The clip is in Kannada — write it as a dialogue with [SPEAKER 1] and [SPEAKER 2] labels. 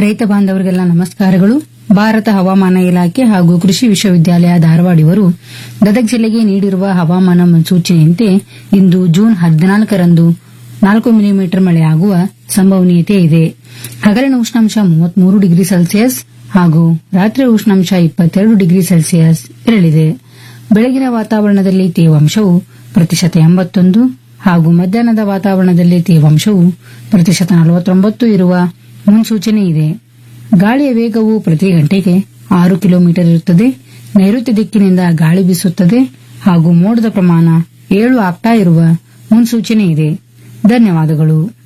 [SPEAKER 1] ರೈತ ಬಾಂಧವರಿಗೆಲ್ಲ ನಮಸ್ಕಾರಗಳು ಭಾರತ ಹವಾಮಾನ ಇಲಾಖೆ ಹಾಗೂ ಕೃಷಿ ವಿಶ್ವವಿದ್ಯಾಲಯ ಧಾರವಾಡ ಇವರು ಗದಗ ಜಿಲ್ಲೆಗೆ ನೀಡಿರುವ ಹವಾಮಾನ ಮುನ್ಸೂಚನೆಯಂತೆ ಇಂದು ಜೂನ್ ಹದಿನಾಲ್ಕರಂದು ನಾಲ್ಕು ಮಿಲಿಮೀಟರ್ ಮಳೆಯಾಗುವ ಸಂಭವನೀಯತೆ ಇದೆ ಹಗಲಿನ ಉಷ್ಣಾಂಶ ಮೂವತ್ಮೂರು ಡಿಗ್ರಿ ಸೆಲ್ಸಿಯಸ್ ಹಾಗೂ ರಾತ್ರಿ ಉಷ್ಣಾಂಶ ಇಪ್ಪತ್ತೆರಡು ಡಿಗ್ರಿ ಸೆಲ್ಸಿಯಸ್ ಇರಲಿದೆ ಬೆಳಗಿನ ವಾತಾವರಣದಲ್ಲಿ ತೇವಾಂಶವು ಪ್ರತಿಶತ ಎಂಬತ್ತೊಂದು ಹಾಗೂ ಮಧ್ಯಾಹ್ನದ ವಾತಾವರಣದಲ್ಲಿ ತೇವಾಂಶವು ಪ್ರತಿಶತ ನಲವತ್ತೊಂಬತ್ತು ಇರುವ ಮುನ್ಸೂಚನೆ ಇದೆ ಗಾಳಿಯ ವೇಗವು ಪ್ರತಿ ಗಂಟೆಗೆ ಆರು ಕಿಲೋಮೀಟರ್ ಇರುತ್ತದೆ ನೈಋತ್ಯ ದಿಕ್ಕಿನಿಂದ ಗಾಳಿ ಬೀಸುತ್ತದೆ ಹಾಗೂ ಮೋಡದ ಪ್ರಮಾಣ ಏಳು ಆಗ್ತಾ ಇರುವ ಮುನ್ಸೂಚನೆ ಇದೆ ಧನ್ಯವಾದಗಳು